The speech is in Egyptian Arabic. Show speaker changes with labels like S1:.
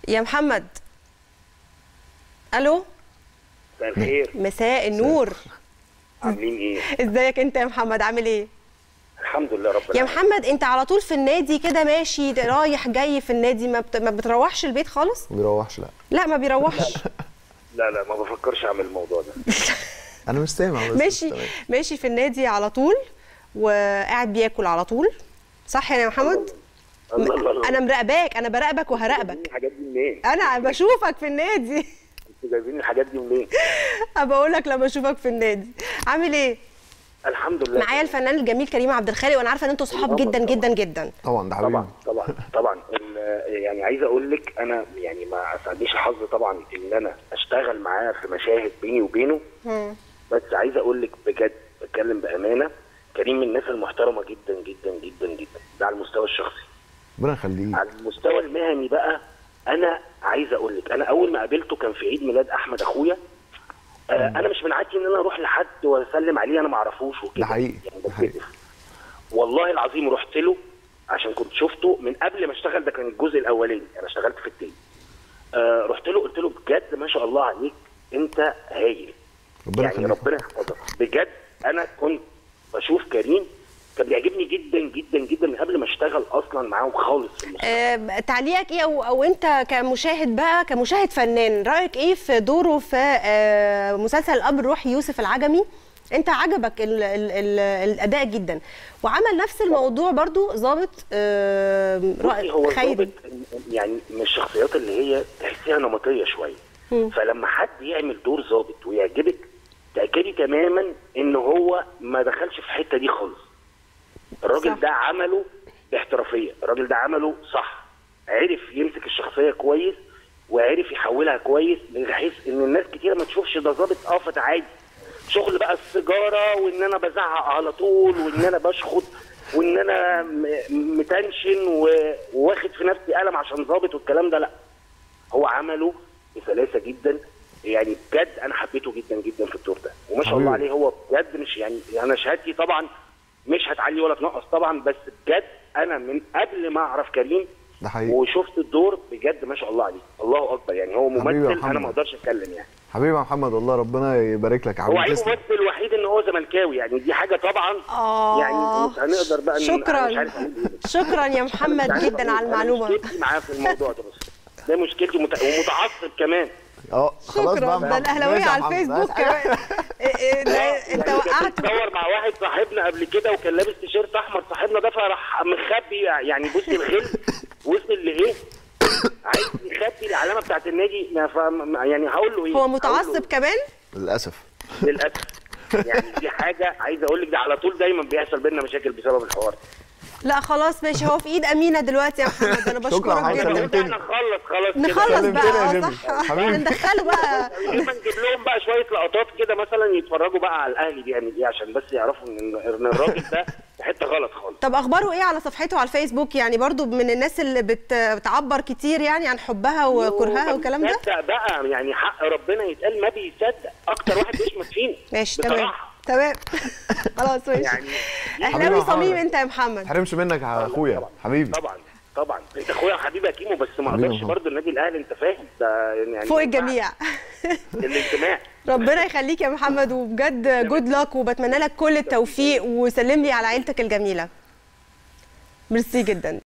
S1: يا محمد الو
S2: مساء الخير
S1: مساء النور
S2: عاملين ايه؟
S1: ازيك انت يا محمد عامل ايه
S2: الحمد لله رب
S1: يا
S2: العالمين
S1: محمد انت على طول في النادي كده ماشي رايح جاي في النادي ما, بت... ما بتروحش البيت خالص
S3: ما بيروحش لا
S1: لا ما بيروحش
S2: لا لا ما بفكرش اعمل الموضوع ده
S3: انا مش سامع بس
S1: ماشي
S3: تمام.
S1: ماشي في النادي على طول وقاعد بياكل على طول صح يا محمد
S2: الله الله الله
S1: انا مراقباك انا براقبك
S2: جايبين
S1: وهراقبك
S2: الحاجات دي منين؟
S1: انا بشوفك في النادي
S2: انتوا جايبين الحاجات دي منين؟
S1: بقول لك لما اشوفك في النادي عامل ايه
S2: الحمد لله
S1: معايا الفنان الجميل كريم عبد الخالق وانا عارفه ان انتوا صحاب
S2: طبعاً،
S1: جدا
S2: طبعاً.
S1: جدا جدا
S3: طبعا ده حبيبي
S2: طبعا طبعا طبعا ال- يعني عايز اقول لك انا يعني ما اسعدنيش الحظ طبعا ان انا اشتغل معاه في مشاهد بيني وبينه
S1: مم.
S2: بس عايز اقول لك بجد بتكلم بامانه كريم من الناس المحترمه جدا جدا جدا جدا ده على المستوى الشخصي
S3: ربنا يخليك
S2: على المستوى المهني بقى انا عايز اقول لك انا اول ما قابلته كان في عيد ميلاد احمد اخويا آه انا مش من عادتي ان انا اروح لحد واسلم عليه انا ما اعرفوش وكده
S3: ده حقيقي،
S2: يعني
S3: ده حقيقي.
S2: بتكسف. والله العظيم رحت له عشان كنت شفته من قبل ما اشتغل ده كان الجزء الاولاني انا اشتغلت في التاني آه رحت له قلت له بجد ما شاء الله عليك انت هايل
S3: ربنا
S2: يعني
S3: يخليك
S2: ربنا يحفظك بجد انا كنت بشوف كريم كان بيعجبني جدا جدا جدا من قبل ما اشتغل اصلا معاهم خالص في المسلسل.
S1: آه، تعليقك ايه او, أو انت كمشاهد بقى كمشاهد فنان رايك ايه في دوره في آه، مسلسل الاب الروحي يوسف العجمي انت عجبك ال ال ال الاداء جدا وعمل نفس الموضوع برضو ظابط آه،
S2: بصي هو
S1: خيري
S2: ظابط يعني من الشخصيات اللي هي تحسيها نمطيه شويه
S1: مم.
S2: فلما حد يعمل دور ظابط ويعجبك تاكدي تماما ان هو ما دخلش في الحته دي خالص الراجل
S1: صح.
S2: ده عمله باحترافيه الراجل ده عمله صح عرف يمسك الشخصيه كويس وعرف يحولها كويس بحيث ان الناس كتير ما تشوفش ده ظابط قافت عادي شغل بقى السيجاره وان انا بزعق على طول وان انا بشخط وان انا م- متنشن و- وواخد في نفسي قلم عشان ظابط والكلام ده لا هو عمله بسلاسه جدا يعني بجد انا حبيته جدا جدا في الدور ده وما شاء الله
S3: حبيبي.
S2: عليه هو بجد مش يعني انا شهادتي طبعا مش هتعلي ولا تنقص طبعا بس بجد انا من قبل ما اعرف كريم
S3: ده حقيقي
S2: وشفت الدور بجد ما شاء الله عليه الله اكبر يعني هو
S3: حبيبي يا
S2: ممثل انا
S3: محمد.
S2: ما اقدرش اتكلم يعني
S3: حبيبي يا محمد والله ربنا يبارك لك يا
S2: هو
S3: حبيبي
S2: عيب
S3: تسلم.
S2: الممثل الوحيد ان هو زملكاوي يعني دي حاجه طبعا
S1: آه.
S2: يعني مش هنقدر بقى ن- أنا مش
S1: شكرا
S2: عارف أقول إيه.
S1: شكرا يا محمد
S2: مش عارف
S1: جدا
S2: أقول.
S1: على
S2: أنا
S1: المعلومه
S2: مشكلتي معاه في الموضوع ده بس ده مشكلتي مت... ومتعصب كمان
S3: اه خلاص
S1: شكرا
S3: بقى
S1: ده
S3: محمد.
S1: الاهلاويه
S3: ماشي يا
S1: على
S3: محمد.
S1: الفيسبوك
S3: ماشي.
S1: كمان إيه إيه ده انت
S2: يعني كنت
S1: وقعت
S2: بتصور مع واحد صاحبنا قبل كده وكان لابس تيشيرت احمر صاحبنا ده فراح مخبي يعني بصي الغل وصل لايه؟ عايز يخبي العلامه بتاعت النادي ما فاهم يعني هقول له ايه؟
S1: هو
S2: هقول له
S1: متعصب كمان
S3: للاسف
S2: للاسف يعني دي حاجه عايز اقول لك ده على طول دايما بيحصل بينا مشاكل بسبب الحوار
S1: لا خلاص ماشي هو في ايد امينه دلوقتي يا محمد انا
S3: شكراً
S1: بشكرك
S3: حضرتك.
S1: جدا
S3: كلمتني.
S2: احنا نخلص خلاص كده.
S1: نخلص
S3: كلمتني
S1: بقى
S3: يا
S1: اه
S3: جيمي.
S1: صح
S3: حبيبي.
S1: ندخله بقى
S2: لما نجيب لهم بقى شويه لقطات كده مثلا يتفرجوا بقى على الاهلي بيعمل ايه عشان بس يعرفوا ان ان الراجل ده في حته غلط خالص
S1: طب اخباره ايه على صفحته على الفيسبوك يعني برضو من الناس اللي بت... بتعبر كتير يعني عن حبها وكرهها
S2: ما
S1: والكلام ده
S2: بيصدق بقى يعني حق ربنا يتقال ما بيصدق اكتر واحد بيشمت فينا
S1: ماشي تمام
S2: بصراحة.
S1: تمام خلاص ماشي
S2: يعني
S1: اهلاوي
S3: حبيبي يا
S1: صميم
S3: محمد.
S1: انت يا محمد
S3: تحرمش منك يا اخويا
S2: طبعا
S3: حبيبي
S2: طبعا طبعا انت اخويا وحبيبي يا كيمو بس ما
S3: حبيبي يا
S2: اقدرش
S3: محمد.
S2: برضه النادي الاهلي انت فاهم ده يعني
S1: فوق الجميع
S2: الانتماء
S1: ربنا يخليك يا محمد وبجد جود لك وبتمنى لك كل التوفيق وسلم لي على عيلتك الجميله ميرسي جدا